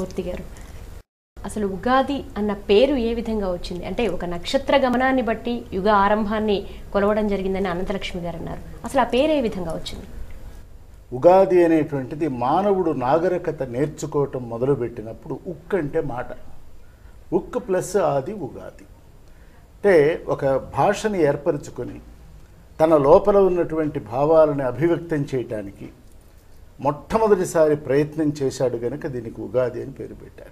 మూర్తి గారు అసలు ఉగాది అన్న పేరు ఏ విధంగా వచ్చింది అంటే ఒక నక్షత్ర గమనాన్ని బట్టి యుగ ఆరంభాన్ని కొలవడం జరిగిందని అనంతలక్ష్మి గారు అన్నారు అసలు ఆ పేరు ఏ విధంగా వచ్చింది ఉగాది అనేటువంటిది మానవుడు నాగరికత నేర్చుకోవటం మొదలుపెట్టినప్పుడు ఉక్ అంటే మాట ఉక్ ప్లస్ ఆది ఉగాది అంటే ఒక భాషని ఏర్పరచుకొని తన లోపల ఉన్నటువంటి భావాలను అభివ్యక్తం చేయటానికి మొట్టమొదటిసారి ప్రయత్నం చేశాడు కనుక దీనికి ఉగాది అని పేరు పెట్టారు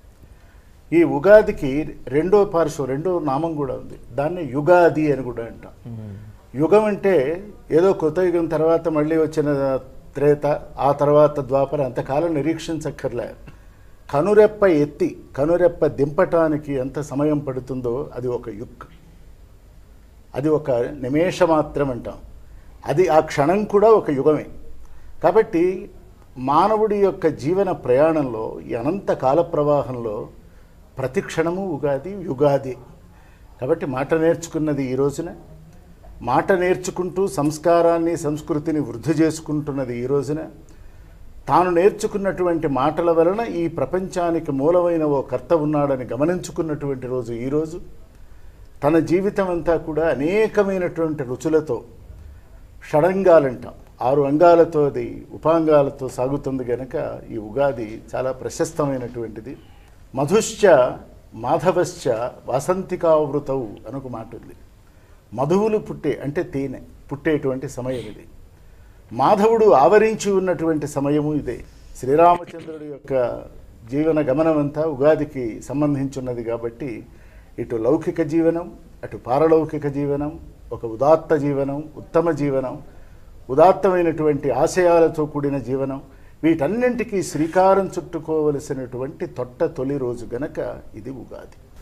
ఈ ఉగాదికి రెండో పార్శ్వం రెండో నామం కూడా ఉంది దాన్ని యుగాది అని కూడా అంటాం యుగం అంటే ఏదో కొత్త యుగం తర్వాత మళ్ళీ వచ్చిన త్రేత ఆ తర్వాత ద్వాపర అంతకాలం నిరీక్షించక్కర్లే కనురెప్ప ఎత్తి కనురెప్ప దింపటానికి ఎంత సమయం పడుతుందో అది ఒక యుక్ అది ఒక నిమేష మాత్రం అంటాం అది ఆ క్షణం కూడా ఒక యుగమే కాబట్టి మానవుడి యొక్క జీవన ప్రయాణంలో ఈ అనంత కాల ప్రవాహంలో ప్రతి క్షణము ఉగాది యుగాది కాబట్టి మాట నేర్చుకున్నది ఈ రోజున మాట నేర్చుకుంటూ సంస్కారాన్ని సంస్కృతిని వృద్ధి చేసుకుంటున్నది ఈ రోజున తాను నేర్చుకున్నటువంటి మాటల వలన ఈ ప్రపంచానికి మూలమైన ఓ కర్త ఉన్నాడని గమనించుకున్నటువంటి రోజు ఈరోజు తన జీవితం అంతా కూడా అనేకమైనటువంటి రుచులతో షడంగాలంటాం ఆరు అంగాలతో అది ఉపాంగాలతో సాగుతుంది గనక ఈ ఉగాది చాలా ప్రశస్తమైనటువంటిది మధుశ్చ మాధవశ్చ వాసంతికావృతౌ అని ఒక మాట ఉంది మధువులు పుట్టే అంటే తేనె పుట్టేటువంటి సమయం ఇది మాధవుడు ఆవరించి ఉన్నటువంటి సమయము ఇదే శ్రీరామచంద్రుడి యొక్క జీవన గమనం అంతా ఉగాదికి సంబంధించున్నది కాబట్టి ఇటు లౌకిక జీవనం అటు పారలౌకిక జీవనం ఒక ఉదాత్త జీవనం ఉత్తమ జీవనం ఉదాత్తమైనటువంటి ఆశయాలతో కూడిన జీవనం వీటన్నింటికీ శ్రీకారం చుట్టుకోవలసినటువంటి తొట్ట తొలి రోజు గనక ఇది ఉగాది